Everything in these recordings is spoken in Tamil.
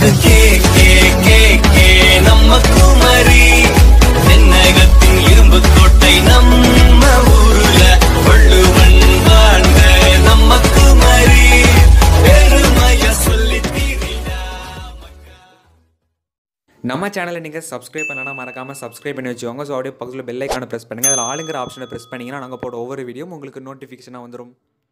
பாட்டு கே கே கே கே நம்ம குமரி தென்னகத்தின் இரும்பு கோட்டை நம்ம ஊருல வள்ளுவன் வாழ்ந்த நம்ம குமரி பெருமைய சொல்லி தீரிடா நம்ம சேனலை நீங்கள் சப்ஸ்கிரைப் பண்ணலன்னா மறக்காமல் சப்ஸ்கிரைப் பண்ணி வச்சுக்கோங்க ஸோ அப்படியே பக்கத்தில் பெல் ஐக்கானை ப்ரெஸ் பண்ணுங்கள் அதில் ஆளுங்கிற ஆப்ஷனை ப்ரெஸ் பண்ணிங்கன்னா நாங்கள் போட ஒவ்வொரு வீடியோ உங்களுக்கு நோட்டிஃபிகேஷனாக வந்துடும்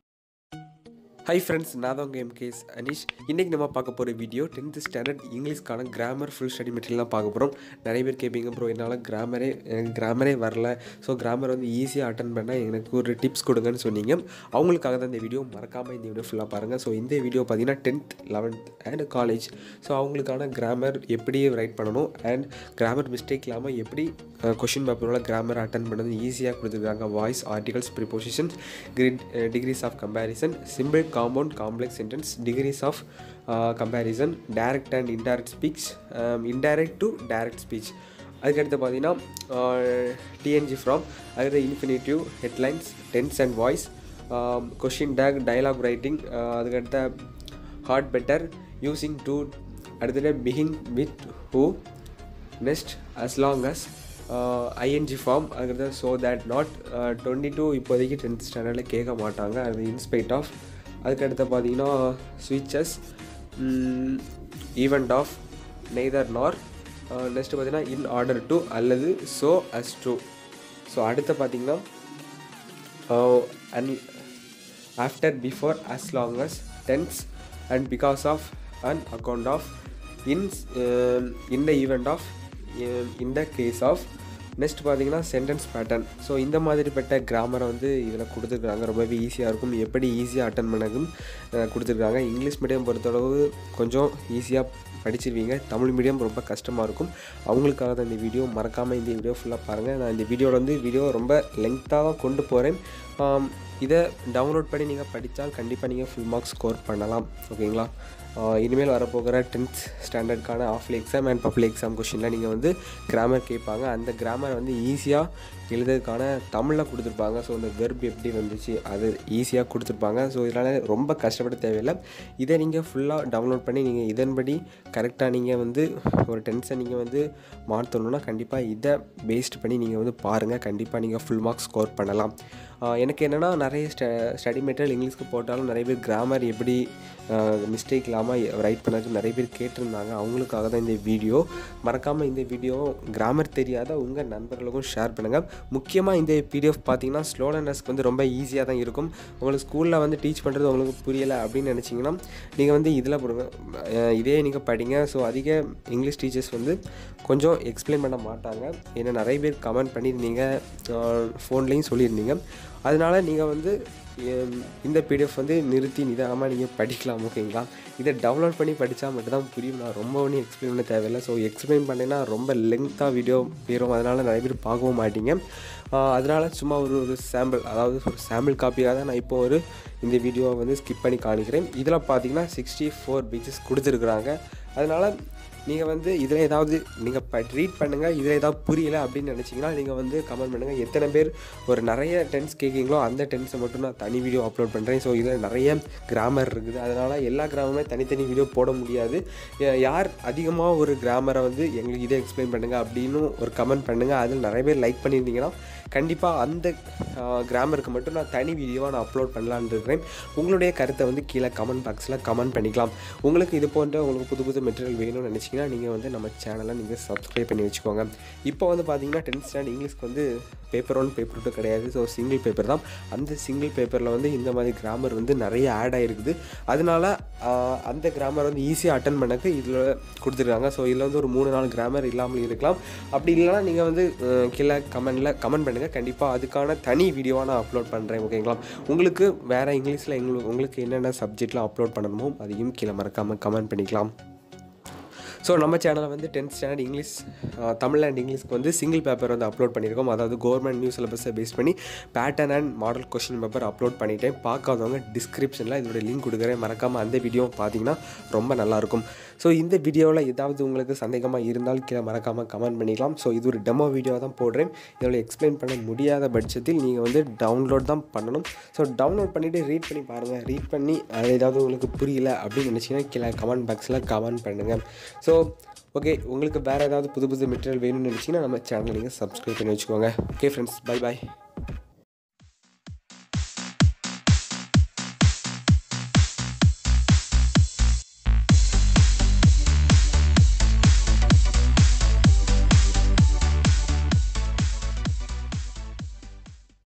ஹை ஃப்ரெண்ட்ஸ் நான் தான் உங்கள் எம்கேஸ் அனீஷ் இன்றைக்கி நம்ம பார்க்க போகிற வீடியோ டென்த்து ஸ்டாண்டர்ட் இங்கிலீஷ்க்கான கிராமர் ஃபுல் ஸ்டடி மெட்டீரியல் தான் பார்க்க போகிறோம் நிறைய பேர் கேட்பீங்க ப்ரோ என்னால் கிராமரே எனக்கு கிராமரே வரல ஸோ கிராமர் வந்து ஈஸியாக அட்டன் பண்ணால் எனக்கு ஒரு டிப்ஸ் கொடுங்கன்னு சொன்னீங்க அவங்களுக்காக தான் இந்த வீடியோ மறக்காமல் இந்த வீடியோ ஃபுல்லாக பாருங்கள் ஸோ இந்த வீடியோ பார்த்தீங்கன்னா tenth eleventh and college so அவங்களுக்கான கிராமர் எப்படி ரைட் பண்ணணும் அண்ட் கிராமர் மிஸ்டேக் இல்லாமல் எப்படி கொஷின் பேப்பரோட கிராமர் அட்டன் பண்ணது ஈஸியாக கொடுத்துருக்காங்க வாய்ஸ் ஆர்டிகல்ஸ் ப்ரிப்போசிஷன்ஸ் கிரிட் degrees of comparison simple compound complex sentence degrees of comparison direct and indirect speech indirect to direct speech அதுக்கடுத்து பார்த்தீங்கன்னா டிஎன்ஜி ஃப்ரம் அதுக்கடுத்து infinitive headlines tense and voice question tag dialogue writing அதுக்கடுத்த ஹார்ட் பெட்டர் யூஸிங் டு அடுத்தது begin with who next as long as ING form அதுக்கடுத்து so that not twenty two இப்போதைக்கு டென்த் ஸ்டாண்டர்டில் கேட்க மாட்டாங்க அது இன்ஸ்பைட் ஆஃப் அதுக்கடுத்து பார்த்தீங்கன்னா ஸ்விட்சஸ் event of neither nor next பார்த்தீங்கன்னா இன் ஆர்டர் டு அல்லது ஸோ அஸ் டு ஸோ அடுத்து பார்த்தீங்கன்னா and after before as long as tense and because of and account of in in the event of in the case of next பார்த்தீங்கன்னா சென்டென்ஸ் பேட்டர்ன் ஸோ இந்த மாதிரிப்பட்ட கிராமரை வந்து இதில் கொடுத்துருக்காங்க ரொம்பவே ஈஸியாக இருக்கும் எப்படி ஈஸியாக அட்டன் பண்ணதும் கொடுத்துருக்காங்க இங்கிலீஷ் மீடியம் பொறுத்தளவு கொஞ்சம் ஈஸியாக படிச்சிருவீங்க தமிழ் மீடியம் ரொம்ப கஷ்டமாக இருக்கும் அவங்களுக்காக தான் இந்த வீடியோ மறக்காமல் இந்த வீடியோ ஃபுல்லாக பாருங்கள் நான் இந்த வீடியோவில் வந்து வீடியோ ரொம்ப லெங்க்த்தாக கொண்டு போகிறேன் இதை டவுன்லோட் பண்ணி நீங்கள் படித்தால் கண்டிப்பாக நீங்கள் ஃபுல் மார்க்ஸ் ஸ்கோர் பண்ணலாம் ஓகேங்களா இனிமேல் வரப்போகிற டென்த் ஸ்டாண்டர்டுக்கான half yearly exam and public exam கொஷினில் நீங்கள் வந்து கிராமர் கேட்பாங்க அந்த கிராமர் வந்து ஈஸியாக எழுதுறதுக்கான தமிழில் கொடுத்துருப்பாங்க ஸோ அந்த வெர்ப் எப்படி வந்துச்சு அது ஈஸியாக கொடுத்துருப்பாங்க ஸோ இதனால் ரொம்ப கஷ்டப்பட தேவையில்லை இதை நீங்கள் ஃபுல்லாக டவுன்லோட் பண்ணி நீங்கள் இதன்படி கரெக்டாக நீங்கள் வந்து ஒரு டென்ஸை நீங்கள் வந்து மாற்றணுன்னா கண்டிப்பாக இதை பேஸ்ட் பண்ணி நீங்கள் வந்து பாருங்கள் கண்டிப்பாக நீங்கள் ஃபுல் மார்க்ஸ் ஸ்கோர் பண்ணலாம் எனக்கு என்னென்னா நிறைய ஸ்ட ஸ்டடி மெட்டீரியல் இங்கிலீஷ்க்கு போட்டாலும் நிறைய பேர் கிராமர் எப்படி மிஸ்டேக் இல்லாமல் ரைட் பண்ணதுக்கு நிறைய பேர் கேட்டிருந்தாங்க அவங்களுக்காக தான் இந்த வீடியோ மறக்காமல் இந்த வீடியோ கிராமர் தெரியாத உங்கள் நண்பர்களுக்கும் ஷேர் பண்ணுங்கள் முக்கியமாக இந்த பிடிஎஃப் பார்த்தீங்கன்னா ஸ்லோ லேர்னர்ஸ்க்கு வந்து ரொம்ப ஈஸியாக தான் இருக்கும் உங்களுக்கு ஸ்கூலில் வந்து டீச் பண்ணுறது உங்களுக்கு புரியலை அப்படின்னு நினச்சிங்கன்னா நீங்கள் வந்து இதில் போடுங்க இதே நீங்கள் படிங்க ஸோ அதிக இங்கிலீஷ் டீச்சர்ஸ் வந்து கொஞ்சம் எக்ஸ்பிளைன் பண்ண மாட்டாங்க ஏன்னா நிறைய பேர் கமெண்ட் பண்ணியிருந்தீங்க ஃபோன்லேயும் சொல்லியிருந்தீங்க அதனால் நீங்கள் வந்து இந்த பிடிஎஃப் வந்து நிறுத்தி நிதானமாக நீங்கள் படிக்கலாம் ஓகேங்களா இதை டவுன்லோட் பண்ணி படித்தா மட்டும்தான் புரியும் நான் ரொம்ப ஒன்றும் எக்ஸ்பிளைன் பண்ண தேவையில்லை ஸோ எக்ஸ்பிளைன் பண்ணேன்னா ரொம்ப லெங்க்த்தாக வீடியோ போயிடும் அதனால் நிறைய பேர் பார்க்கவும் மாட்டீங்க அதனால் சும்மா ஒரு ஒரு சாம்பிள் அதாவது ஒரு சாம்பிள் காப்பியாக தான் நான் இப்போ ஒரு இந்த வீடியோவை வந்து ஸ்கிப் பண்ணி காணிக்கிறேன் இதில் பார்த்தீங்கன்னா சிக்ஸ்டி ஃபோர் பீச்சஸ் கொடுத்துருக்குறாங்க அதனால் நீங்கள் வந்து இதில் ஏதாவது நீங்கள் ப ரீட் பண்ணுங்கள் இதில் ஏதாவது புரியல அப்படின்னு நினச்சிங்கன்னா நீங்கள் வந்து கமெண்ட் பண்ணுங்கள் எத்தனை பேர் ஒரு நிறைய டென்ஸ் கேட்குறீங்களோ அந்த டென்ஸை மட்டும் நான் தனி வீடியோ அப்லோட் பண்ணுறேன் ஸோ இதில் நிறைய கிராமர் இருக்குது அதனால் எல்லா கிராமருமே தனித்தனி வீடியோ போட முடியாது யார் அதிகமாக ஒரு கிராமரை வந்து எங்களுக்கு இதை எக்ஸ்பிளைன் பண்ணுங்கள் அப்படின்னு ஒரு கமெண்ட் பண்ணுங்கள் அதில் நிறைய பேர் லைக் பண்ணியிருந்தீங்கன்னா கண்டிப்பாக அந்த கிராமருக்கு மட்டும் நான் தனி வீடியோவாக நான் அப்லோட் பண்ணலான்னு இருக்கிறேன் உங்களுடைய கருத்தை வந்து கீழே கமெண்ட் பாக்ஸில் கமெண்ட் பண்ணிக்கலாம் உங்களுக்கு இது போன்ற உங்களுக்கு புது புது மெட்டீரியல் வேணும்னு நினச்சிங்கன்னா நீங்கள் வந்து நம்ம சேனலை நீங்கள் சப்ஸ்கிரைப் பண்ணி வச்சுக்கோங்க இப்போ வந்து பார்த்தீங்கன்னா டென்த் ஸ்டாண்ட் இங்கிலீஷ்க்கு வந்து பேப்பர் ஒன் பேப்பர் டூ கிடையாது ஸோ சிங்கிள் பேப்பர் தான் அந்த சிங்கிள் பேப்பரில் வந்து இந்த மாதிரி கிராமர் வந்து நிறைய ஆட் ஆகிருக்குது அதனால அந்த கிராமர் வந்து ஈஸியாக அட்டன் பண்ணக்கு இதில் கொடுத்துருக்காங்க ஸோ இதில் வந்து ஒரு மூணு நாலு கிராமர் இல்லாமல் இருக்கலாம் அப்படி இல்லைனா நீங்கள் வந்து கீழே கமெண்டில் கமெண்ட் பண்ணுங்கள் கண்டிப்பாக அதுக்கான தனி வீடியோவாக நான் அப்லோட் பண்ணுறேன் ஓகேங்களா உங்களுக்கு வேறு இங்கிலீஷில் எங்களுக்கு உங்களுக்கு என்னென்ன சப்ஜெக்ட்லாம் அப்லோட் பண்ணணுமோ அதையும் கீழே மறக்காமல் கமெண்ட் பண்ணிக்கலாம் ஸோ நம்ம சேனலில் வந்து tenth standard English Tamil and இங்கிலீஷ்க்கு வந்து சிங்கிள் பேப்பர் வந்து அப்லோட் பண்ணியிருக்கோம் அதாவது கவர்மெண்ட் நியூ சிலபஸை பேஸ் பண்ணி pattern and model question paper upload பண்ணிட்டேன் பார்க்காதவங்க டிஸ்கிரிப்ஷனில் இதோட லிங்க் கொடுக்குறேன் மறக்காமல் அந்த வீடியோ பார்த்தீங்கன்னா ரொம்ப நல்லாயிருக்கும் ஸோ இந்த வீடியோவில் ஏதாவது உங்களுக்கு சந்தேகமாக இருந்தால் கீழே மறக்காமல் கமெண்ட் பண்ணிக்கலாம் ஸோ இது ஒரு டெமோ வீடியோ தான் போடுறேன் இதில் எக்ஸ்பிளைன் பண்ண முடியாத பட்சத்தில் நீங்கள் வந்து டவுன்லோட் தான் பண்ணணும் ஸோ டவுன்லோட் பண்ணிவிட்டு ரீட் பண்ணி பாருங்கள் ரீட் பண்ணி அது ஏதாவது உங்களுக்கு புரியல அப்படின்னு நினச்சிங்கன்னா கீழே கமெண்ட் பாக்ஸில் கமெண்ட் பண்ணுங்கள் ஸோ ஓகே உங்களுக்கு வேறு ஏதாவது புது புது மெட்டீரியல் வேணும்னு நினச்சிங்கன்னா நம்ம சேனலை நீங்கள் சப்ஸ்கிரைப் பண்ணி வச்சுக்கோங்க ஓகே ஃப்ரெண்ட்ஸ் பை பாய்